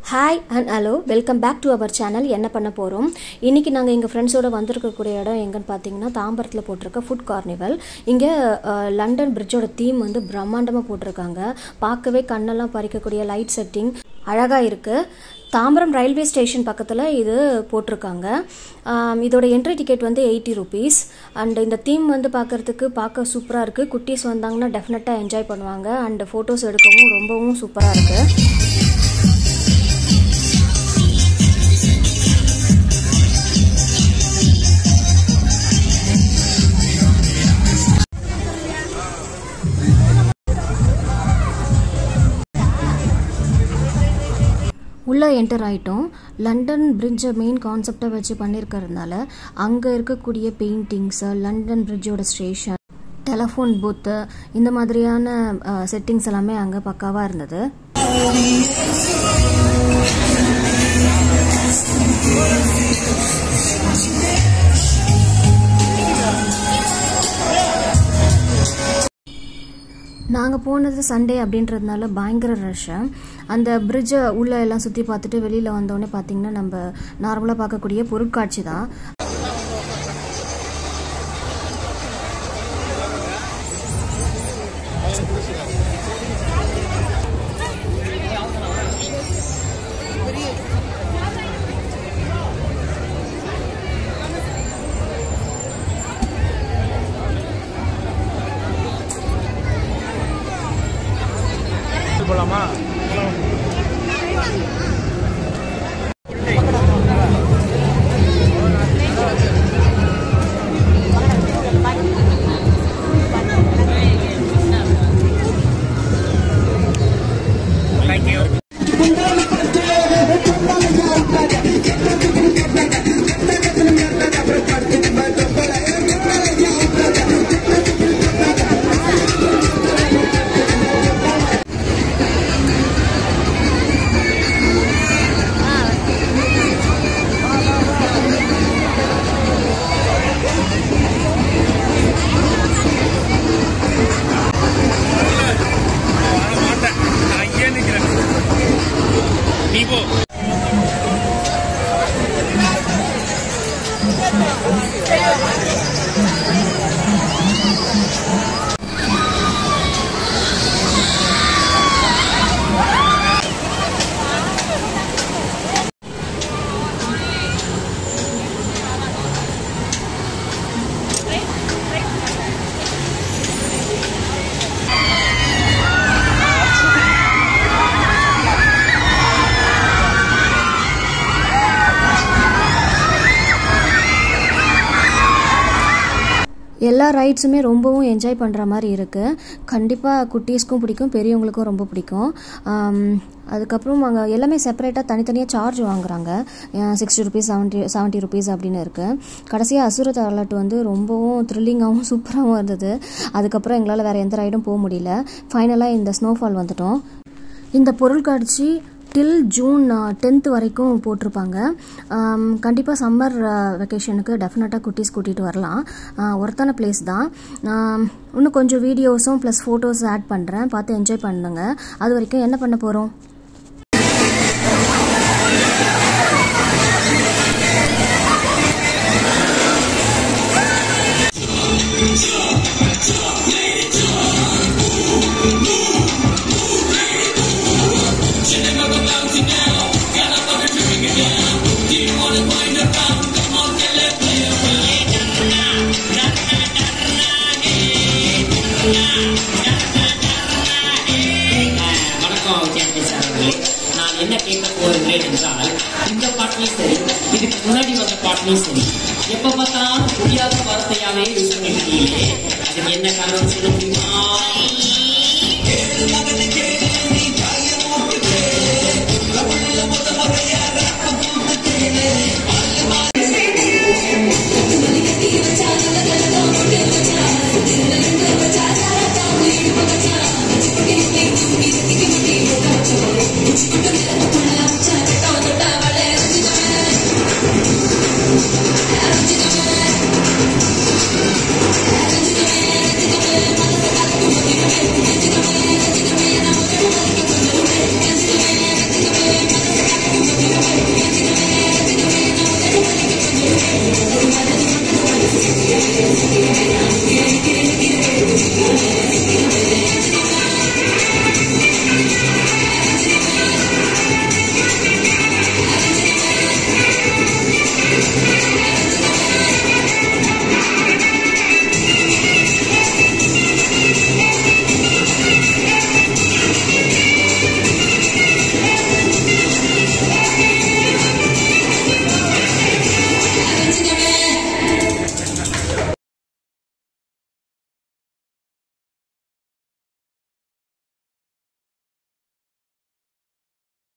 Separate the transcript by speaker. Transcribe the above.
Speaker 1: hi and hello welcome back to our channel என்ன பண்ண போகிறோம் இன்றைக்கி நாங்கள் எங்கள் ஃப்ரெண்ட்ஸோட வந்திருக்கக்கூடிய இடம் எங்கன்னு பார்த்தீங்கன்னா தாம்பரத்தில் போட்டிருக்க ஃபுட் கார்னிவல் இங்கே அஹ், லண்டன் பிரிட்ஜோட தீம் வந்து பிரம்மாண்டமாக போட்டிருக்காங்க பார்க்கவே கண்ணெல்லாம் பறிக்கக்கூடிய லைட் செட்டிங் அழகாக இருக்குது தாம்பரம் ரயில்வே ஸ்டேஷன் பக்கத்தில் இது போட்டிருக்காங்க ஆம், இதோட என்ட்ரி டிக்கெட் வந்து எயிட்டி ருபீஸ் அண்ட் இந்த தீம் வந்து பார்க்குறதுக்கு பார்க்க சூப்பராக இருக்குது குட்டீஸ் வந்தாங்கன்னா டெஃபினட்டாக என்ஜாய் பண்ணுவாங்க அண்ட் ஃபோட்டோஸ் எடுக்கவும் ரொம்பவும் சூப்பராக இருக்குது உள்ளே என்டர் ஆகிட்டோம் லண்டன் பிரிட்ஜை மெயின் கான்செப்டை வச்சு பண்ணியிருக்கறதுனால அங்கே இருக்கக்கூடிய பெயிண்டிங்ஸு லண்டன் பிரிட்ஜோட ஸ்டேஷன் டெலஃபோன் பூத்து இந்த மாதிரியான செட்டிங்ஸ் எல்லாமே அங்கே பக்காவாக இருந்தது நாங்கள் போனது சண்டே அப்படின்றதுனால பயங்கர ரஷ்ஷு அந்த பிரிட்ஜை உள்ளே எல்லாம் சுற்றி பார்த்துட்டு வெளியில் வந்தோடனே பார்த்தீங்கன்னா நம்ம நார்மலாக பார்க்கக்கூடிய பொருட்காட்சி தான்
Speaker 2: போலாமா மாட்டேன் நான் இங்கே நிற்கிறேன் நீ போ
Speaker 1: எல்லா ரைட்ஸுமே ரொம்பவும் என்ஜாய் பண்ணுற மாதிரி இருக்குது கண்டிப்பாக குட்டீஸ்க்கும் பிடிக்கும் பெரியவங்களுக்கும் ரொம்ப பிடிக்கும் ஆம், அதுக்கப்புறம் அங்கே எல்லாமே செப்பரேட்டாக தனித்தனியாக சார்ஜ் வாங்குறாங்க sixty rupees seventy seventy rupees அப்படின்னு இருக்குது கடைசியாக அசுரத் அலர்ட் வந்து ரொம்பவும் த்ரில்லிங்காகவும் சூப்பராகவும் இருந்தது அதுக்கப்புறம் எங்களால் வேறு எந்த ரைடும் போக முடியல ஃபைனலாக இந்த ஸ்னோஃபால் வந்துட்டோம் இந்த பொருட்காட்சி டில் ஜூன் டென்த்து வரைக்கும் போட்டிருப்பாங்க கண்டிப்பாக சம்மர் வெக்கேஷனுக்கு டெஃபினட்டாக குட்டீஸ் கூட்டிகிட்டு வரலாம் ஒருத்தான பிளேஸ் தான் ஆம், இன்னும் கொஞ்சம் வீடியோஸும் ப்ளஸ் ஃபோட்டோஸ் ஆட் பண்ணுறேன் பார்த்து என்ஜாய் பண்ணுங்க அது வரைக்கும் என்ன பண்ண போகிறோம்
Speaker 3: வணக்கம் கேம்பஸ் அவர்களே நான் என்ன கேட்க போகிறேன் என்றால் இந்த பாட்டிலையும் சரி இதுக்கு முன்னாடி வந்த பாட்டிலையும் சரி எப்ப பார்த்தாலும் புரியாத வார்த்தையாவே யூஸ் பண்ணிருக்கீங்களே அதுக்கு என்ன காரணம் சொல்ல முடியுமா